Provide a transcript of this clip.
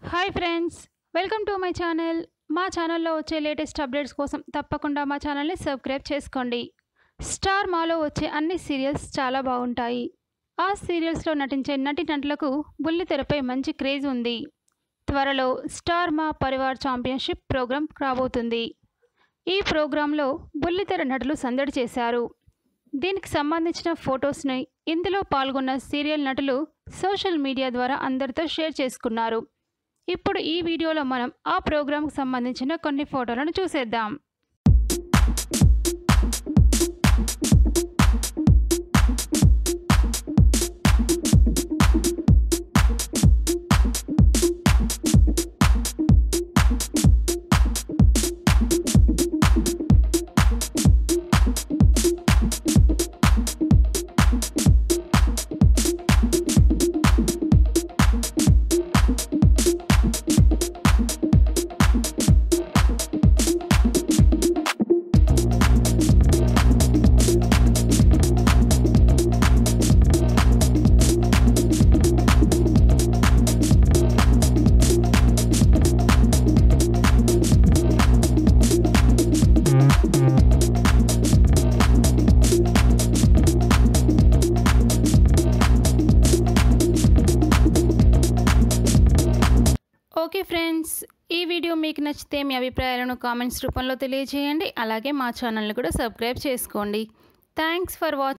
hi friends welcome to my channel మా ఛానల్లో వచ్చే లేటెస్ట్ అప్డేట్స్ కోసం తప్పకుండా మా ఛానల్ని సబ్స్క్రైబ్ చేసుకోండి స్టార్ మాలో వచ్చే అన్ని సీరియల్స్ చాలా బాగుంటాయి ఆ సీరియల్స్లో నటించే నటీనటులకు బుల్లితెరపై మంచి క్రేజ్ ఉంది త్వరలో స్టార్ మా పరివార్ ఛాంపియన్షిప్ ప్రోగ్రాం రాబోతుంది ఈ ప్రోగ్రాంలో బుల్లితెర నటులు సందడి చేశారు దీనికి సంబంధించిన ఫొటోస్ని ఇందులో పాల్గొన్న సీరియల్ నటులు సోషల్ మీడియా ద్వారా అందరితో షేర్ చేసుకున్నారు ఇప్పుడు ఈ వీడియోలో మనం ఆ ప్రోగ్రాంకు సంబంధించిన కొన్ని ఫోటోలను చూసేద్దాం ఓకే ఫ్రెండ్స్ ఈ వీడియో మీకు నచ్చితే మీ అభిప్రాయాలను కామెంట్స్ రూపంలో తెలియజేయండి అలాగే మా ఛానల్ని కూడా సబ్స్క్రైబ్ చేసుకోండి థ్యాంక్స్ ఫర్ వాచింగ్